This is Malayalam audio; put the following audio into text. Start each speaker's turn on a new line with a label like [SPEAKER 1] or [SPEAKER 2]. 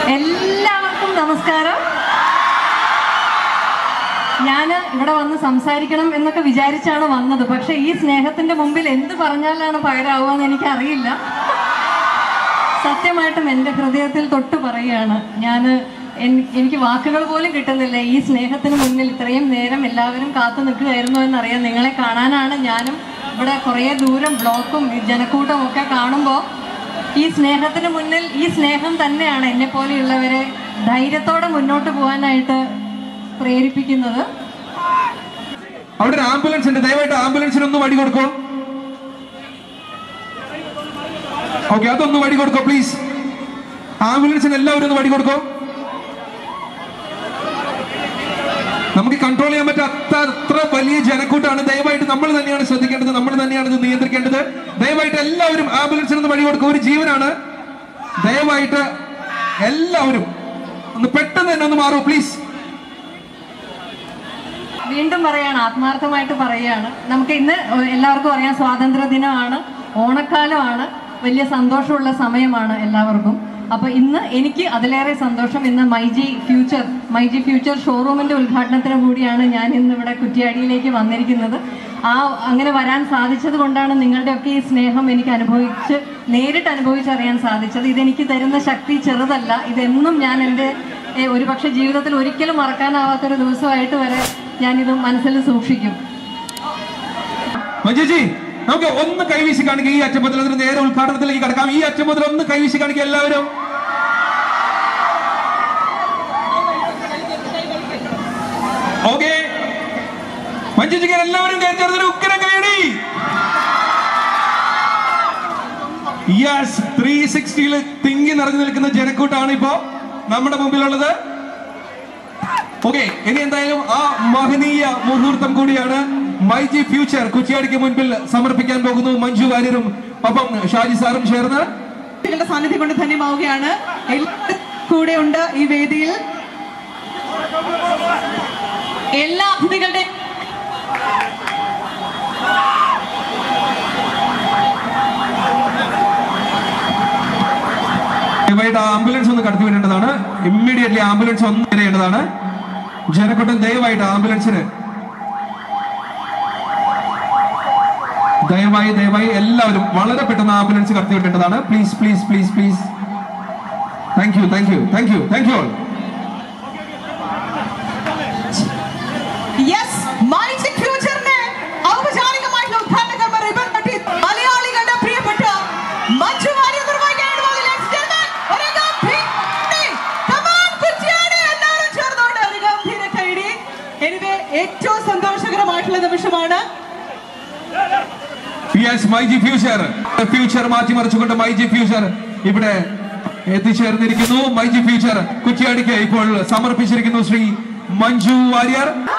[SPEAKER 1] എല്ലാവർക്കും നമസ്കാരം ഞാൻ ഇവിടെ വന്ന് സംസാരിക്കണം എന്നൊക്കെ വിചാരിച്ചാണ് വന്നത് പക്ഷെ ഈ സ്നേഹത്തിന്റെ മുമ്പിൽ എന്ത് പറഞ്ഞാലാണ് പകരാവുക എന്ന് എനിക്കറിയില്ല സത്യമായിട്ടും എൻ്റെ ഹൃദയത്തിൽ തൊട്ട് പറയുകയാണ് ഞാൻ എനിക്ക് വാക്കുകൾ പോലും കിട്ടുന്നില്ല ഈ സ്നേഹത്തിന് മുന്നിൽ ഇത്രയും നേരം എല്ലാവരും കാത്തു നിൽക്കുകയായിരുന്നു എന്നറിയാം നിങ്ങളെ കാണാനാണ് ഞാനും ഇവിടെ കുറേ ദൂരം ബ്ലോക്കും ജനക്കൂട്ടവും ഒക്കെ കാണുമ്പോൾ ഈ സ്നേഹത്തിന് മുന്നിൽ ഈ സ്നേഹം തന്നെയാണ് എന്നെ പോലെയുള്ളവരെ ധൈര്യത്തോടെ മുന്നോട്ട് പോകാനായിട്ട് പ്രേരിപ്പിക്കുന്നത്
[SPEAKER 2] അവിടെ ഒരു ആംബുലൻസ് ഉണ്ട് ദയവായിട്ട് ആംബുലൻസിന് ഒന്ന് വടി കൊടുക്കോ ഓക്കെ അതൊന്ന് വടി കൊടുക്കോ പ്ലീസ് ആംബുലൻസിന് എല്ലാവരും ഒന്ന് വടി കൊടുക്കോ നമുക്ക് കൺട്രോൾ ചെയ്യാൻ പറ്റാത്ത അത്ര വലിയ ജനക്കൂട്ടാണ് ദയവായിട്ട് നമ്മൾ തന്നെയാണ് ശ്രദ്ധിക്കേണ്ടത് നമ്മൾ തന്നെയാണ് ഇത് നിയന്ത്രിക്കേണ്ടത് ദയവായിട്ട് എല്ലാവരും ആംബുലൻസിന് ഒന്ന് വഴി കൊടുക്കുക ഒരു ജീവനാണ് ദയവായിട്ട് എല്ലാവരും ഒന്ന് പെട്ടെന്ന് തന്നെ ഒന്ന് മാറൂ പ്ലീസ്
[SPEAKER 1] വീണ്ടും പറയാണ് ആത്മാർത്ഥമായിട്ട് പറയുകയാണ് നമുക്ക് ഇന്ന് എല്ലാവർക്കും അറിയാം സ്വാതന്ത്ര്യ ദിനമാണ് ഓണക്കാലമാണ് വലിയ സന്തോഷമുള്ള സമയമാണ് എല്ലാവർക്കും അപ്പൊ ഇന്ന് എനിക്ക് അതിലേറെ സന്തോഷം ഇന്ന് മൈജി ഫ്യൂച്ചർ മൈജി ഫ്യൂച്ചർ ഷോറൂമിന്റെ ഉദ്ഘാടനത്തിന് കൂടിയാണ് ഞാൻ ഇന്ന് ഇവിടെ കുറ്റിയാടിയിലേക്ക് വന്നിരിക്കുന്നത് ആ അങ്ങനെ വരാൻ സാധിച്ചത് കൊണ്ടാണ് നിങ്ങളുടെയൊക്കെ ഈ സ്നേഹം എനിക്ക് അനുഭവിച്ച് നേരിട്ട് അനുഭവിച്ചറിയാൻ സാധിച്ചത് ഇതെനിക്ക് തരുന്ന ശക്തി ചെറുതല്ല ഇതെന്നും ഞാൻ എൻ്റെ ഏഹ്, ഒരുപക്ഷെ ജീവിതത്തിൽ ഒരിക്കലും മറക്കാനാവാത്തൊരു ദിവസമായിട്ട് വരെ ഞാനിത് മനസ്സിൽ സൂക്ഷിക്കും
[SPEAKER 2] മഞ്ജുജി നമുക്ക് ഒന്ന് കൈവീശി കാണിക്കുക ഈ അറ്റം മുതൽ അതിന് നേരെ ഉദ്ഘാടനത്തിലേക്ക് കടക്കാം ഈ അറ്റം മുതൽ ഒന്ന് കൈവീശി കാണിക്കുക എല്ലാവരും ഓക്കെ മഞ്ജുജിക്ക് എല്ലാവരും കയറി ചേർന്നൊരു ഉക്കരം കൈയടി യെസ് ത്രീ സിക്സ്റ്റിയിൽ തിങ്ങി നിറഞ്ഞു നിൽക്കുന്ന ജനക്കൂട്ടാണ് ഇപ്പോ നമ്മുടെ മുമ്പിലുള്ളത് ഓക്കെ ഇനി എന്തായാലും ആ മഹനീയ മുഹൂർത്തം കൂടിയാണ് മൈജി ഫ്യൂച്ചർ കുച്ചിയാടിക്ക് മുൻപിൽ സമർപ്പിക്കാൻ പോകുന്നു മഞ്ജു വാര്യരും ഒപ്പം ഷാജി സാറും ചേർന്ന്
[SPEAKER 3] നിങ്ങളുടെ സാന്നിധ്യം കൊണ്ട് ധന്യമാവുകയാണ് എല്ലാവരും കൂടെ ഉണ്ട് ഈ വേദിയിൽ എല്ലാ അതിഥികളുടെ
[SPEAKER 2] ദയവായിട്ട് ആംബുലൻസ് ഒന്ന് കടത്തി വിടേണ്ടതാണ് ഇമ്മീഡിയറ്റ്ലി ആംബുലൻസ് ഒന്ന് ചെയ്യേണ്ടതാണ് ജനക്കൂട്ടം ദയവായിട്ട് ആംബുലൻസിന് ദയവായി ദയവായി എല്ലാവരും വളരെ പെട്ടെന്ന് ആംബുലൻസ് കടത്തി വിടേണ്ടതാണ് please please please please thank you thank you thank you thank you all
[SPEAKER 3] yes മൈജിക് ഫ്യൂച്ചറിന്റെ ഔപചാരികമായിട്ടുള്ള ഉദ്ഘാടന കർമ്മ റിബൺ കട്ടി മലയാളികളുടെ പ്രിയപ്പെട്ട മഞ്ജു വാര്യർ നിർവഹിക്കാനായിട്ട് പോകുന്നു. Ladies and gentlemen, ഒരു ഗംഭീര കൈയടി. Come on, Kuttiyadi. എല്ലാവരും ചേർന്നുകൊണ്ട് ഒരു ഗംഭീര കൈയടി. Anyway, ഏറ്റവും സന്തോഷകരമായിട്ടുള്ള നിമിഷമാണ്
[SPEAKER 2] യെസ് മൈജി ഫ്യൂച്ചർ ഫ്യൂച്ചർ മാറ്റിമറിച്ചുകൊണ്ട് മൈജി ഫ്യൂച്ചർ ഇവിടെ എത്തിച്ചേർന്നിരിക്കുന്നു മൈജി ഫ്യൂച്ചർ കുറ്റിയാടിക്ക് ഇപ്പോൾ സമർപ്പിച്ചിരിക്കുന്നു ശ്രീ മഞ്ജു വാര്യർ